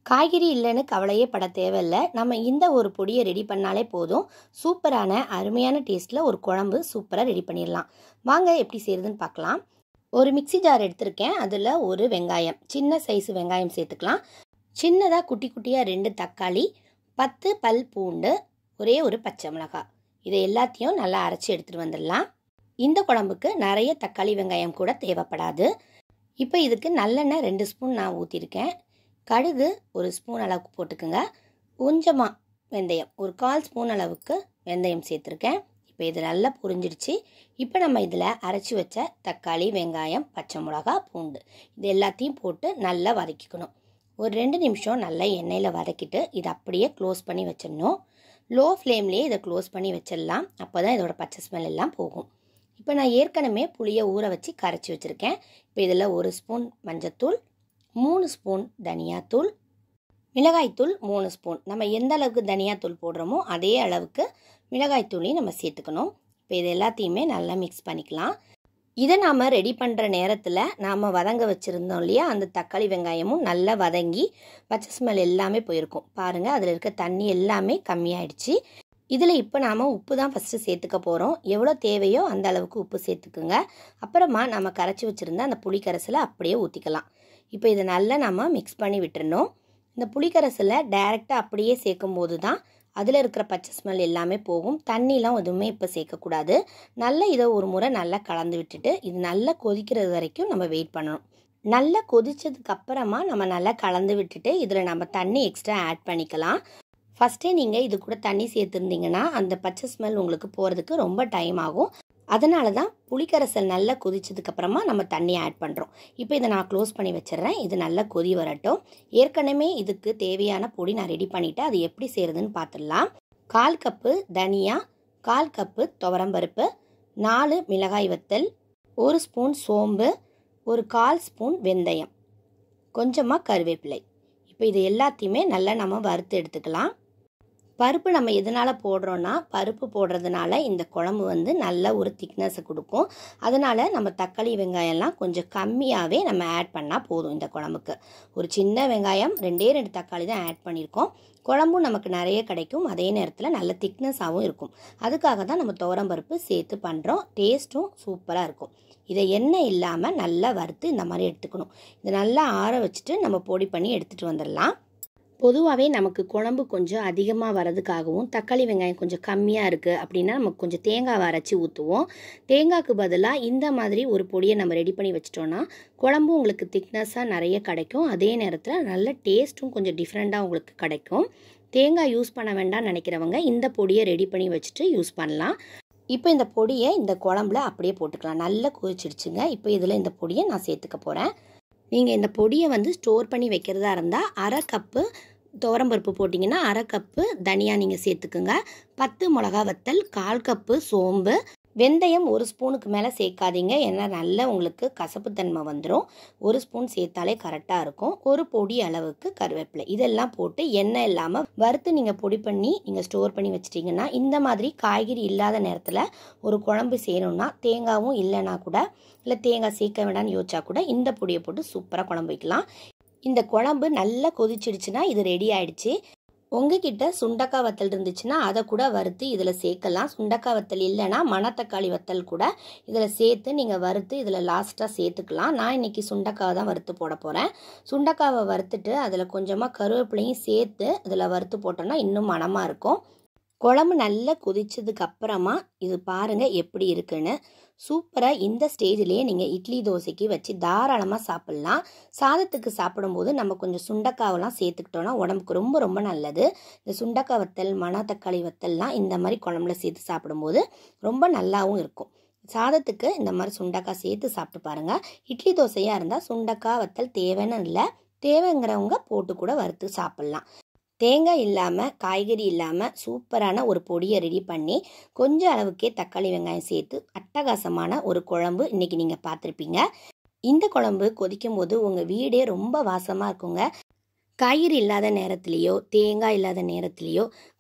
காய்கறி இல்லைன்னு கவலையே பட தேவையில்லை நம்ம இந்த ஒரு பொடியை ரெடி பண்ணாலே போதும் சூப்பரான அருமையான டேஸ்ட்டில் ஒரு குழம்பு சூப்பராக ரெடி பண்ணிடலாம் வாங்க எப்படி செய்கிறதுன்னு பார்க்கலாம் ஒரு மிக்ஸி ஜார் எடுத்திருக்கேன் அதில் ஒரு வெங்காயம் சின்ன சைஸ் வெங்காயம் சேர்த்துக்கலாம் சின்னதாக குட்டி குட்டியாக ரெண்டு தக்காளி பத்து பல் பூண்டு ஒரே ஒரு பச்சை மிளகாய் இதை எல்லாத்தையும் நல்லா அரைச்சி எடுத்துகிட்டு வந்துடலாம் இந்த குழம்புக்கு நிறைய தக்காளி வெங்காயம் கூட தேவைப்படாது இப்போ இதுக்கு நல்லெண்ணெய் ரெண்டு ஸ்பூன் நான் ஊற்றிருக்கேன் கடுகு ஒரு ஸ்பூன் அளவுக்கு போட்டுக்கோங்க கொஞ்சமாக வெந்தயம் ஒரு கால் ஸ்பூன் அளவுக்கு வெந்தயம் சேர்த்துருக்கேன் இப்போ இது நல்லா புரிஞ்சிடுச்சு இப்போ நம்ம இதில் அரைச்சி வச்ச தக்காளி வெங்காயம் பச்சை மிளகா பூண்டு இது எல்லாத்தையும் போட்டு நல்லா வதக்கிக்கணும் ஒரு ரெண்டு நிமிஷம் நல்லா எண்ணெயில் வதக்கிட்டு இதை அப்படியே க்ளோஸ் பண்ணி வச்சிடணும் லோ ஃப்ளேம்லேயே இதை க்ளோஸ் பண்ணி வச்சிடலாம் அப்போ தான் இதோட பச்சை ஸ்மெல் எல்லாம் போகும் இப்போ நான் ஏற்கனவே புளியை ஊற வச்சு கரைச்சி வச்சுருக்கேன் இப்போ இதில் ஒரு ஸ்பூன் மஞ்சத்தூள் மூணு ஸ்பூன் தனியாத்தூள் மிளகாய்த்தூள் மூணு ஸ்பூன் நம்ம எந்த அளவுக்கு தனியாத்தூள் போடுறோமோ அதே அளவுக்கு மிளகாய்த்தூளையும் நம்ம சேர்த்துக்கணும் இப்போ இது எல்லாத்தையுமே நல்லா மிக்ஸ் பண்ணிக்கலாம் இதை நாம் ரெடி பண்ணுற நேரத்தில் நாம் வதங்க வச்சுருந்தோம் இல்லையா அந்த தக்காளி வெங்காயமும் நல்லா வதங்கி பச்சை ஸ்மெல் எல்லாமே போயிருக்கும் பாருங்கள் அதில் இருக்க தண்ணி எல்லாமே கம்மியாயிடுச்சு இதில் இப்போ நாம் உப்பு தான் ஃபஸ்ட்டு சேர்த்துக்க போகிறோம் எவ்வளோ தேவையோ அந்த அளவுக்கு உப்பு சேர்த்துக்குங்க அப்புறமா நம்ம கரைச்சி வச்சுருந்த அந்த புளிக்கரைசலை அப்படியே ஊற்றிக்கலாம் இப்போ இதை நல்லா நம்ம மிக்ஸ் பண்ணி விட்டுறணும் இந்த புளிக்கரைசலை டைரெக்டாக அப்படியே சேர்க்கும் போது தான் அதில் இருக்கிற பச்சை ஸ்மெல் எல்லாமே போகும் தண்ணிலாம் எதுவுமே இப்போ சேர்க்கக்கூடாது நல்லா இதை ஒரு முறை நல்லா கலந்து விட்டுட்டு இது நல்லா கொதிக்கிறது வரைக்கும் நம்ம வெயிட் பண்ணணும் நல்லா கொதிச்சதுக்கு அப்புறமா நம்ம நல்லா கலந்து விட்டுட்டு இதில் நம்ம தண்ணி எக்ஸ்ட்ரா ஆட் பண்ணிக்கலாம் ஃபஸ்ட்டே நீங்கள் இது கூட தண்ணி சேர்த்துருந்தீங்கன்னா அந்த பச்சை ஸ்மெல் உங்களுக்கு போகிறதுக்கு ரொம்ப டைம் ஆகும் அதனால தான் புளிக்கரைசல் நல்லா கொதிச்சதுக்கப்புறமா நம்ம தண்ணி ஆட் பண்ணுறோம் இப்போ இதை நான் க்ளோஸ் பண்ணி வச்சிடுறேன் இது நல்லா கொதி வரட்டும் ஏற்கனவே இதுக்கு தேவையான பொடி நான் ரெடி பண்ணிவிட்டேன் அது எப்படி செய்கிறதுன்னு பார்த்துடலாம் கால் கப்பு தனியா கால் கப்பு துவரம்பருப்பு நாலு மிளகாய் வத்தல் ஒரு ஸ்பூன் சோம்பு ஒரு கால் ஸ்பூன் வெந்தயம் கொஞ்சமாக கருவேப்பிலை இப்போ இது எல்லாத்தையுமே நல்லா நம்ம வறுத்து எடுத்துக்கலாம் பருப்பு நம்ம எதனால் போடுறோன்னா பருப்பு போடுறதுனால இந்த குழம்பு வந்து நல்ல ஒரு திக்னஸை கொடுக்கும் அதனால் நம்ம தக்காளி வெங்காயம்லாம் கொஞ்சம் கம்மியாகவே நம்ம ஆட் பண்ணால் போதும் இந்த குழம்புக்கு ஒரு சின்ன வெங்காயம் ரெண்டே ரெண்டு தக்காளி தான் ஆட் பண்ணியிருக்கோம் குழம்பும் நமக்கு நிறைய கிடைக்கும் அதே நேரத்தில் நல்ல திக்னஸாகவும் இருக்கும் அதுக்காக தான் நம்ம துவரம்பருப்பு சேர்த்து பண்ணுறோம் டேஸ்ட்டும் சூப்பராக இருக்கும் இதை எண்ணெய் இல்லாமல் நல்லா வறுத்து இந்த மாதிரி எடுத்துக்கணும் இதை நல்லா ஆற வச்சுட்டு நம்ம பொடி பண்ணி எடுத்துகிட்டு வந்துடலாம் பொதுவாகவே நமக்கு குழம்பு கொஞ்சம் அதிகமாக வரதுக்காகவும் தக்காளி வெங்காயம் கொஞ்சம் கம்மியாக இருக்குது அப்படின்னா நமக்கு கொஞ்சம் தேங்காய் அரைச்சி ஊற்றுவோம் தேங்காய்க்கு பதிலாக இந்த மாதிரி ஒரு பொடியை நம்ம ரெடி பண்ணி வச்சிட்டோன்னா குழம்பும் உங்களுக்கு திக்னஸாக நிறைய கிடைக்கும் அதே நேரத்தில் நல்ல டேஸ்ட்டும் கொஞ்சம் டிஃப்ரெண்ட்டாக உங்களுக்கு கிடைக்கும் தேங்காய் யூஸ் பண்ண வேண்டாம்னு நினைக்கிறவங்க இந்த பொடியை ரெடி பண்ணி வச்சுட்டு யூஸ் பண்ணலாம் இப்போ இந்த பொடியை இந்த குழம்புல அப்படியே போட்டுக்கலாம் நல்லா கொதிச்சிடுச்சுங்க இப்போ இதில் இந்த பொடியை நான் சேர்த்துக்க போகிறேன் நீங்கள் இந்த பொடியை வந்து ஸ்டோர் பண்ணி வைக்கிறதா இருந்தால் அரை கப்பு துவரம்பருப்பு போட்டிங்கன்னா அரை கப்பு தனியா நீங்கள் சேர்த்துக்குங்க பத்து மிளகா வத்தல் கால் கப்பு சோம்பு வெந்தயம் ஒரு ஸ்பூனுக்கு மேலே சேர்க்காதீங்க ஏன்னா நல்ல உங்களுக்கு கசப்புத்தன்மை வந்துடும் ஒரு ஸ்பூன் சேர்த்தாலே கரெக்டாக இருக்கும் ஒரு பொடி அளவுக்கு கருவேப்பிலை இதெல்லாம் போட்டு எண்ணெய் இல்லாமல் வறுத்து நீங்கள் பொடி பண்ணி நீங்கள் ஸ்டோர் பண்ணி வச்சிட்டிங்கன்னா இந்த மாதிரி காய்கறி இல்லாத நேரத்தில் ஒரு குழம்பு செய்யணும்னா தேங்காவும் இல்லைன்னா கூட இல்லை தேங்காய் சேர்க்க வேண்டாம்னு யோசிச்சா கூட இந்த பொடியை போட்டு சூப்பராக குழம்பு வைக்கலாம் இந்த குழம்பு நல்லா கொதிச்சிடுச்சுன்னா இது ரெடி ஆயிடுச்சு உங்ககிட்ட சுண்டக்காய் வத்தல் இருந்துச்சுன்னா அதை கூட வறுத்து இதில் சேர்க்கலாம் சுண்டக்காய் வத்தல் இல்லைன்னா மணத்தக்காளி வத்தல் கூட இதில் சேர்த்து நீங்கள் வறுத்து இதில் லாஸ்ட்டாக சேர்த்துக்கலாம் நான் இன்றைக்கி சுண்டக்காவை தான் வறுத்து போட போகிறேன் சுண்டக்காவை வறுத்துட்டு அதில் கொஞ்சமாக கருவேப்பிலையும் சேர்த்து இதில் வறுத்து போட்டோன்னா இன்னும் மணமாக இருக்கும் குழம்பு நல்லா கொதிச்சதுக்கு அப்புறமா இது பாருங்கள் எப்படி இருக்குன்னு சூப்பராக இந்த ஸ்டேஜ்லேயே நீங்கள் இட்லி தோசைக்கு வச்சு தாராளமாக சாப்பிட்லாம் சாதத்துக்கு சாப்பிடும்போது நம்ம கொஞ்சம் சுண்டக்காவெல்லாம் சேர்த்துக்கிட்டோன்னா உடம்புக்கு ரொம்ப ரொம்ப நல்லது இந்த சுண்டக்காய் வத்தல் மணத்தக்காளி வத்தல்லாம் இந்த மாதிரி குழம்புல சேர்த்து சாப்பிடும்போது ரொம்ப நல்லாவும் இருக்கும் சாதத்துக்கு இந்த மாதிரி சுண்டக்காய் சேர்த்து சாப்பிட்டு பாருங்கள் இட்லி தோசையாக இருந்தால் சுண்டக்காய் வத்தல் தேவைன்னு இல்லை தேவைங்கிறவங்க போட்டு கூட வறுத்து சாப்பிட்லாம் தேங்காய் இல்லாமல் காய்கறி இல்லாமல் சூப்பரான ஒரு பொடியை ரெடி பண்ணி கொஞ்சம் அளவுக்கே தக்காளி வெங்காயம் சேர்த்து அட்டகாசமான ஒரு குழம்பு இன்றைக்கி நீங்கள் பார்த்துருப்பீங்க இந்த குழம்பு கொதிக்கும் போது உங்கள் வீடே ரொம்ப வாசமாக இருக்குங்க காய்கறி இல்லாத நேரத்துலேயோ தேங்காய் இல்லாத நேரத்துலேயோ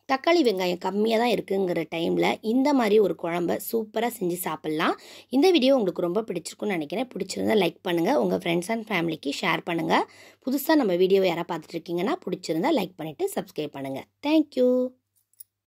தக்காளி வெங்காயம் கம்மியாக தான் இருக்குங்கிற டைமில் இந்த மாதிரி ஒரு குழம்ப சூப்பராக செஞ்சு சாப்பிட்லாம் இந்த வீடியோ உங்களுக்கு ரொம்ப பிடிச்சிருக்குன்னு நினைக்கிறேன் பிடிச்சிருந்தா லைக் பண்ணுங்கள் உங்கள் ஃப்ரெண்ட்ஸ் அண்ட் ஃபேமிலிக்கு ஷேர் பண்ணுங்கள் புதுசாக நம்ம வீடியோ யாராவது பார்த்துட்டு இருக்கீங்கன்னா பிடிச்சிருந்தா லைக் பண்ணிவிட்டு சப்ஸ்கிரைப் பண்ணுங்கள் தேங்க்யூ